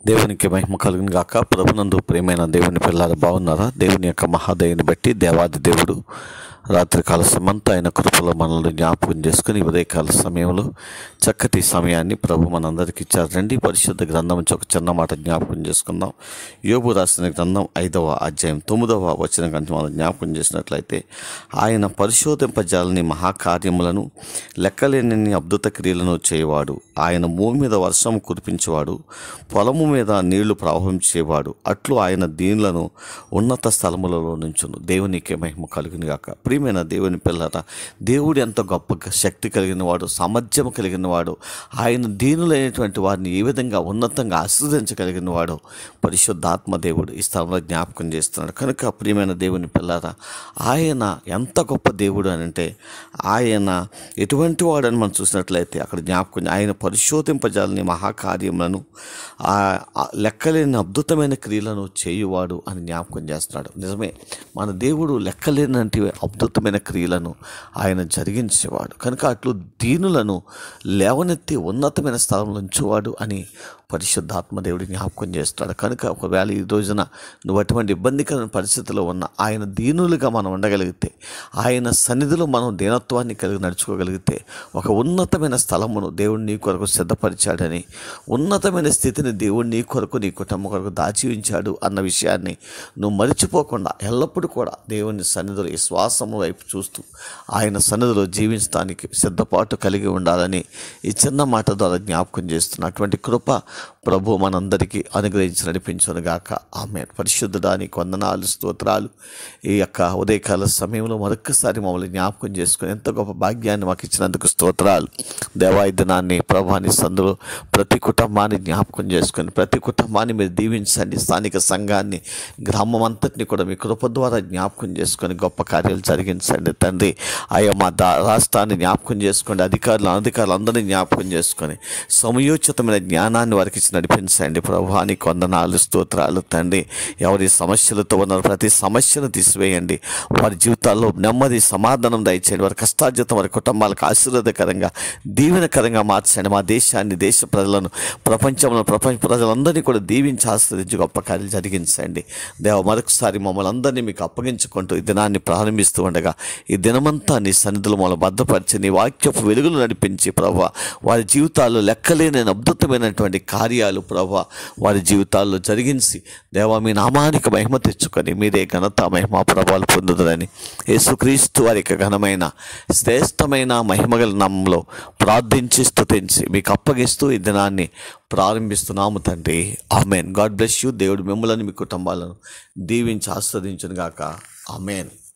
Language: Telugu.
దేవునికి మహిమ కలుగును గాక ప్రభునందు ప్రేమైన దేవుని పిల్లలు బాగున్నారా దేవుని యొక్క మహాదయని బట్టి దేవాది దేవుడు రాత్రికాల సమంతా ఆయన కృపలో మనల్ని జ్ఞాపకం చేసుకుని ఉదయకాల సమయంలో చక్కటి సమయాన్ని ప్రభు మనందరికి ఇచ్చారు రండి పరిశుద్ధ గ్రంథం నుంచి ఒక చిన్న మాట జ్ఞాపకం చేసుకుందాం యోబు రాసిన గ్రంథం ఐదవ అధ్యాయం తొమ్మిదవ వచ్చిన కనుక మనం జ్ఞాపకం చేసినట్లయితే ఆయన పరిశోధింపజాలని మహాకార్యములను లెక్కలేని అద్భుత క్రియలను చేయవాడు ఆయన భూమి మీద వర్షం కురిపించేవాడు పొలము మీద నీళ్లు ప్రవహించేవాడు అట్లు ఆయన దీనులను ఉన్నత స్థలములలో నుంచును దేవునికి మహిమ కలుగును గాక ప్రియమైన దేవుని పిల్లట దేవుడు ఎంత గొప్ప శక్తి కలిగిన వాడు సామర్థ్యం కలిగిన వాడు ఆయన దీనులైనటువంటి వారిని ఏ విధంగా ఉన్నతంగా ఆశీర్వదించగలిగిన వాడు పరిశుద్ధాత్మ దేవుడు ఈ స్థలంలో జ్ఞాపకం చేస్తున్నాడు కనుక ప్రియమైన దేవుని పిల్లరా ఆయన ఎంత గొప్ప దేవుడు అని అంటే ఆయన ఎటువంటి వాడని మనం చూసినట్లయితే అక్కడ జ్ఞాపకం ఆయన పరిశోధింపజాలని మహాకార్యములను ఆ ఆ లెక్కలేని అద్భుతమైన క్రియలను చేయువాడు అని జ్ఞాపకం చేస్తున్నాడు నిజమే మన దేవుడు లెక్కలేనంటి అద్భుతమైన క్రియలను ఆయన జరిగించేవాడు కనుక అట్లు దీనులను లేవనెత్తి ఉన్నతమైన స్థలంలో ఉంచేవాడు అని పరిశుద్ధాత్మ దేవుడి జ్ఞాపకం చేస్తాడు కనుక ఒకవేళ ఈ రోజున నువ్వు అటువంటి ఇబ్బందికరమైన పరిస్థితిలో ఉన్న ఆయన దీనులుగా మనం ఉండగలిగితే ఆయన సన్నిధిలో మనం దీనత్వాన్ని కలిగి నడుచుకోగలిగితే ఒక ఉన్నతమైన స్థలమును దేవుడు నీ కొరకు సిద్ధపరిచాడని ఉన్నతమైన స్థితిని దేవుడు నీ కొరకు నీ కుటుంబం కొరకు దాచి ఉంచాడు అన్న విషయాన్ని నువ్వు మరిచిపోకుండా ఎల్లప్పుడూ కూడా దేవుని సన్నిధిలో ఈ శ్వాసము వైపు చూస్తూ ఆయన సన్నిధిలో జీవించడానికి సిద్ధపాటు కలిగి ఉండాలని ఈ చిన్న మాట ద్వారా జ్ఞాపకం చేస్తున్న అటువంటి కృప ప్రభు మనందరికీ అనుగ్రహించి నడిపించును గాక ఆమె పరిశుద్ధడానికి వందనాలు స్తోత్రాలు ఈ యొక్క ఉదయకాల సమయంలో మరొక్కసారి మమ్మల్ని జ్ఞాపకం చేసుకుని ఎంత గొప్ప భాగ్యాన్ని మాకు ఇచ్చినందుకు స్తోత్రాలు దేవాయి దినాన్ని ప్రభాని సందులో ప్రతి కుటుంబాన్ని జ్ఞాపకం చేసుకొని ప్రతి కుటుంబాన్ని మీరు దీవించండి స్థానిక సంఘాన్ని గ్రామం అంతటిని కూడా మీ కృప ద్వారా జ్ఞాపకం చేసుకొని గొప్ప కార్యాలు జరిగించండి తండ్రి ఆయా మా దా రాష్ట్రాన్ని జ్ఞాపకం చేసుకోండి అధికారులు అనధికారులు అందరినీ జ్ఞాపకం చేసుకొని సమయోచితమైన జ్ఞానాన్ని వారికి ఇచ్చి నడిపించండి ప్రభానికి వందనాలు స్తోత్రాలు తండ్రి ఎవరి సమస్యలతో ఉన్న ప్రతి సమస్యను తీసివేయండి వారి జీవితాల్లో నెమ్మది సమాధానం దయచేయండి వారి కష్టార్జితం వారి కుటుంబాలకు ఆశీర్వాదకరంగా దీవెనకరంగా మార్చండి మా దేశాన్ని దేశ ప్రజలను ప్రపంచంలో ప్రపంచ ప్రజలందరినీ కూడా దీవించి ఆస్వాదించి గొప్ప కార్యాలు జరిగించండి దేవ మరొకసారి మమ్మల్ని అందరినీ మీకు అప్పగించుకుంటూ ఈ దినాన్ని ప్రారంభిస్తూ ఉండగా ఈ దినమంతా నీ సన్నిధులు మమ్మల్ని భద్రపరిచి నీ వాక్యపు వెలుగులు నడిపించి ప్రభు వారి జీవితాల్లో లెక్కలేని అద్భుతమైనటువంటి కార్యాలు ప్రభు వారి జీవితాల్లో జరిగించి దేవ మీ నామానికి మహిమ తెచ్చుకొని మీరే ఘనత మహిమ ప్రభావాలు పొందుదని యేసుక్రీస్తు వారి యొక్క ఘనమైన శ్రేష్టమైన మహిమగల నామంలో ప్రార్థించి స్తుతించి మీకు అప్పగిస్తూ ఈ దినాన్ని ప్రారంభిస్తున్నాము తండ్రి ఆమెన్ గాడ్ బ్లెస్ యూ దేవుడు మిమ్మల్ని మీ కుటుంబాలను దీవించి ఆస్వాదించును గాక ఆమెన్